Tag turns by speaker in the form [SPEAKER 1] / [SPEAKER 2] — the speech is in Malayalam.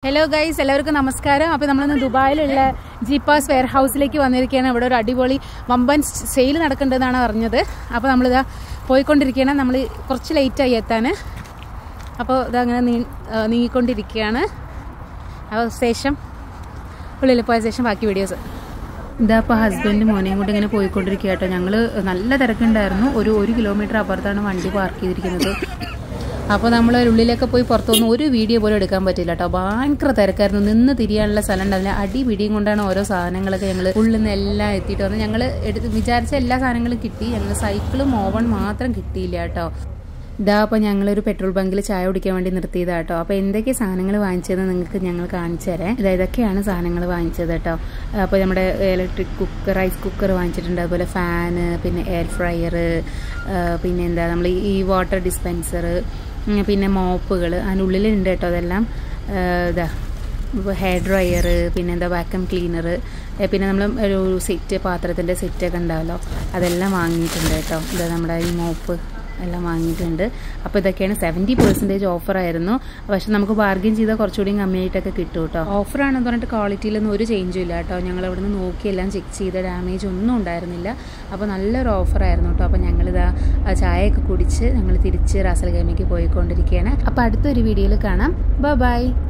[SPEAKER 1] ഹലോ ഗൈസ് എല്ലാവർക്കും നമസ്കാരം അപ്പോൾ നമ്മളിന്ന് ദുബായിലുള്ള ജീപ്പാസ് വെയർ ഹൗസിലേക്ക് വന്നിരിക്കുകയാണ് ഇവിടെ ഒരു അടിപൊളി വമ്പൻ സെയിൽ നടക്കേണ്ടതെന്നാണ് പറഞ്ഞത് അപ്പോൾ നമ്മളിതാ പോയിക്കൊണ്ടിരിക്കുകയാണ് നമ്മൾ കുറച്ച് ലേറ്റായി എത്താൻ അപ്പോൾ ഇതങ്ങനെ നീ ആ, നീങ്ങിക്കൊണ്ടിരിക്കുകയാണ് അപ്പോൾ ശേഷം ഉള്ളിൽ പോയ ശേഷം ബാക്കി വീഡിയോസ് ഇതാ ഇപ്പോൾ ഹസ്ബൻഡ് മോനെയും കൊണ്ട് ഇങ്ങനെ പോയിക്കൊണ്ടിരിക്കുക കേട്ടോ ഞങ്ങൾ നല്ല തിരക്കുണ്ടായിരുന്നു ഒരു ഒരു കിലോമീറ്റർ അപ്പുറത്താണ് വണ്ടി പാർക്ക് ചെയ്തിരിക്കുന്നത് അപ്പോൾ നമ്മൾ ഉള്ളിലൊക്കെ പോയി പുറത്തൊന്നും ഒരു വീഡിയോ പോലും എടുക്കാൻ പറ്റില്ല കേട്ടോ ഭയങ്കര തിരക്കായിരുന്നു നിന്ന് തിരിയാനുള്ള സ്ഥലം ഉണ്ടാവില്ല അടി പിടിയും കൊണ്ടാണ് ഓരോ സാധനങ്ങളൊക്കെ ഞങ്ങൾ ഉള്ളിൽ നിന്ന് എല്ലാം എത്തിയിട്ട് വന്നത് ഞങ്ങൾ എടുത്ത് വിചാരിച്ച എല്ലാ സാധനങ്ങളും കിട്ടി ഞങ്ങൾ സൈക്കിളും ഓവൺ മാത്രം കിട്ടിയില്ല കേട്ടോ ഇതാ അപ്പോൾ ഞങ്ങളൊരു പെട്രോൾ ബങ്കിൽ ചായ കുടിക്കാൻ വേണ്ടി നിർത്തിയതാ കേട്ടോ അപ്പോൾ എന്തൊക്കെ സാധനങ്ങൾ വാങ്ങിച്ചതെന്ന് നിങ്ങൾക്ക് ഞങ്ങൾ കാണിച്ചു തരാം ഇതാ ഇതൊക്കെയാണ് സാധനങ്ങൾ വാങ്ങിച്ചത് കേട്ടോ അപ്പോൾ നമ്മുടെ ഇലക്ട്രിക് കുക്കർ റൈസ് കുക്കർ വാങ്ങിച്ചിട്ടുണ്ട് അതുപോലെ ഫാന് പിന്നെ എയർ ഫ്രയർ പിന്നെ എന്താ നമ്മൾ ഈ വാട്ടർ ഡിസ്പെൻസർ പിന്നെ മോപ്പുകൾ അതിനുള്ളിലുണ്ട് കേട്ടോ അതെല്ലാം ആ, ഇതാ ഇപ്പോൾ ഹെയർ ഡ്രയർ പിന്നെ എന്താ വാക്കം ക്ലീനർ പിന്നെ നമ്മൾ ഒരു സെറ്റ് പാത്രത്തിൻ്റെ സെറ്റൊക്കെ ഉണ്ടാവല്ലോ അതെല്ലാം വാങ്ങിയിട്ടുണ്ട് കേട്ടോ ഇത് നമ്മുടെ ഈ മോപ്പ് എല്ലാം വാങ്ങിയിട്ടുണ്ട് അപ്പോൾ ഇതൊക്കെയാണ് സെവൻറ്റി പെർസെൻറ്റേജ് ഓഫറായിരുന്നു പക്ഷെ നമുക്ക് ബാർഗിൻ ചെയ്താൽ കുറച്ചുകൂടി കമ്മിയായിട്ടൊക്കെ കിട്ടും കേട്ടോ ഓഫറാണെന്ന് പറഞ്ഞിട്ട് ക്വാളിറ്റിയിലൊന്നും ഒരു ചേഞ്ചും ഇല്ല കേട്ടോ ഞങ്ങൾ അവിടെ നിന്ന് നോക്കി എല്ലാം ചെക്ക് ചെയ്ത ഡാമേജ് ഒന്നും ഉണ്ടായിരുന്നില്ല അപ്പോൾ നല്ലൊരു ഓഫറായിരുന്നു കേട്ടോ അപ്പോൾ ഞങ്ങളിതാ ആ ചായയൊക്കെ കുടിച്ച് ഞങ്ങൾ തിരിച്ച് റാസൽ ഗൈമയ്ക്ക് പോയിക്കൊണ്ടിരിക്കുകയാണ് അപ്പോൾ അടുത്തൊരു വീഡിയോയിൽ കാണാം ബൈ